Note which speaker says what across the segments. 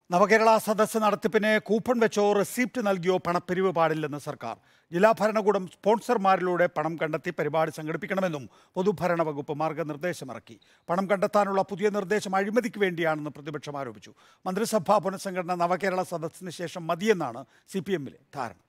Speaker 1: നവകേരള സദസ്സ് നടത്തിപ്പിന് കൂപ്പൺ വെച്ചോ റെസിപ്റ്റ് നൽകിയോ പണപ്പിരിവ് പാടില്ലെന്ന് സർക്കാർ ജില്ലാ ഭരണകൂടം സ്പോൺസർമാരിലൂടെ പണം കണ്ടെത്തി പരിപാടി സംഘടിപ്പിക്കണമെന്നും പൊതുഭരണ വകുപ്പ് മാർഗനിർദ്ദേശമിറക്കി പണം കണ്ടെത്താനുള്ള പുതിയ നിർദ്ദേശം അഴിമതിക്ക് വേണ്ടിയാണെന്ന് പ്രതിപക്ഷം ആരോപിച്ചു മന്ത്രിസഭാ പുനഃസംഘടന നവകേരള സദസ്സിന് ശേഷം മതിയെന്നാണ് സി പി എമ്മിലെ ധാരണ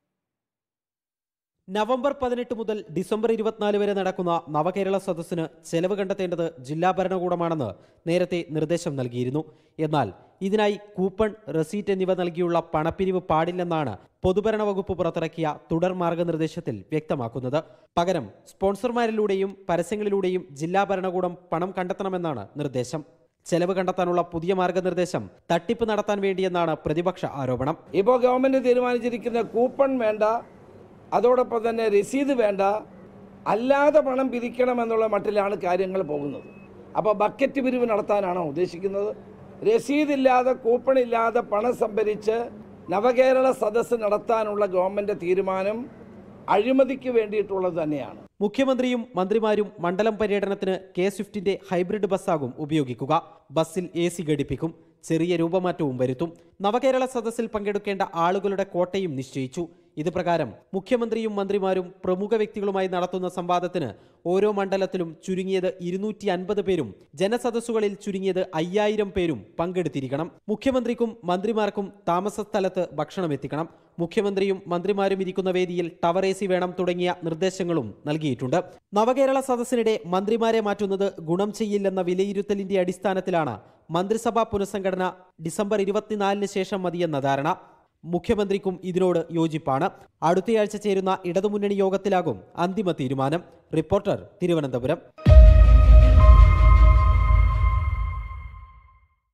Speaker 2: നവംബർ പതിനെട്ട് മുതൽ ഡിസംബർ ഇരുപത്തിനാല് വരെ നടക്കുന്ന നവകേരള സദസ്സിന് ചെലവ് കണ്ടെത്തേണ്ടത് ജില്ലാ ഭരണകൂടമാണെന്ന് നേരത്തെ നിർദ്ദേശം നൽകിയിരുന്നു എന്നാൽ ഇതിനായി കൂപ്പൺ റെസീറ്റ് എന്നിവ നൽകിയുള്ള പണപ്പിരിവ് പാടില്ലെന്നാണ് പൊതുഭരണ വകുപ്പ് പുറത്തിറക്കിയ തുടർ മാർഗനിർദ്ദേശത്തിൽ വ്യക്തമാക്കുന്നത് പകരം സ്പോൺസർമാരിലൂടെയും പരസ്യങ്ങളിലൂടെയും ജില്ലാ ഭരണകൂടം പണം കണ്ടെത്തണമെന്നാണ് നിർദ്ദേശം ചെലവ് കണ്ടെത്താനുള്ള പുതിയ മാർഗനിർദ്ദേശം തട്ടിപ്പ് നടത്താൻ വേണ്ടിയെന്നാണ് പ്രതിപക്ഷ ആരോപണം
Speaker 3: ഇപ്പോൾ ഗവൺമെൻറ് തീരുമാനിച്ചിരിക്കുന്ന കൂപ്പൺ വേണ്ട അതോടൊപ്പം തന്നെ രസീത് വേണ്ട അല്ലാതെ പണം പിരിക്കണമെന്നുള്ള മട്ടിലാണ് കാര്യങ്ങൾ പോകുന്നത് അപ്പോൾ ബക്കറ്റ് പിരിവ് നടത്താനാണോ ഉദ്ദേശിക്കുന്നത് രസീതില്ലാതെ കൂപ്പണില്ലാതെ പണം സംഭരിച്ച് നവകേരള സദസ്സ് നടത്താനുള്ള ഗവൺമെൻറ് തീരുമാനം അഴിമതിക്ക് വേണ്ടിയിട്ടുള്ളത് തന്നെയാണ്
Speaker 2: മുഖ്യമന്ത്രിയും മന്ത്രിമാരും മണ്ഡലം പര്യടനത്തിന് കെ സ്വിഫ്റ്റിന്റെ ഹൈബ്രിഡ് ബസ്സാകും ഉപയോഗിക്കുക ബസ്സിൽ എ സി ഘടിപ്പിക്കും ചെറിയ രൂപമാറ്റവും വരുത്തും നവകേരള സദസ്സിൽ പങ്കെടുക്കേണ്ട ആളുകളുടെ കോട്ടയും നിശ്ചയിച്ചു ഇത് പ്രകാരം മുഖ്യമന്ത്രിയും മന്ത്രിമാരും പ്രമുഖ വ്യക്തികളുമായി നടത്തുന്ന സംവാദത്തിന് ഓരോ മണ്ഡലത്തിലും ചുരുങ്ങിയത് ഇരുന്നൂറ്റി അൻപത് പേരും ജനസദസ്സുകളിൽ ചുരുങ്ങിയത് അയ്യായിരം പേരും പങ്കെടുത്തിരിക്കണം മുഖ്യമന്ത്രിക്കും മന്ത്രിമാർക്കും താമസ സ്ഥലത്ത് ഭക്ഷണം എത്തിക്കണം മുഖ്യമന്ത്രിയും മന്ത്രിമാരും ഇരിക്കുന്ന വേദിയിൽ ടവർ എ സി വേണം തുടങ്ങിയ നിർദ്ദേശങ്ങളും നൽകിയിട്ടുണ്ട് നവകേരള സദസ്സിനിടെ മന്ത്രിമാരെ മാറ്റുന്നത് ഗുണം ചെയ്യില്ലെന്ന വിലയിരുത്തലിന്റെ അടിസ്ഥാനത്തിലാണ് മന്ത്രിസഭാ പുനഃസംഘടന ഡിസംബർ ഇരുപത്തിനാലിന് ശേഷം മതിയെന്ന ധാരണ മുഖ്യമന്ത്രിക്കും ഇതിനോട് യോജിപ്പാണ് അടുത്തയാഴ്ച ചേരുന്ന ഇടതുമുന്നണി യോഗത്തിലാകും അന്തിമ തീരുമാനം റിപ്പോർട്ടർ തിരുവനന്തപുരം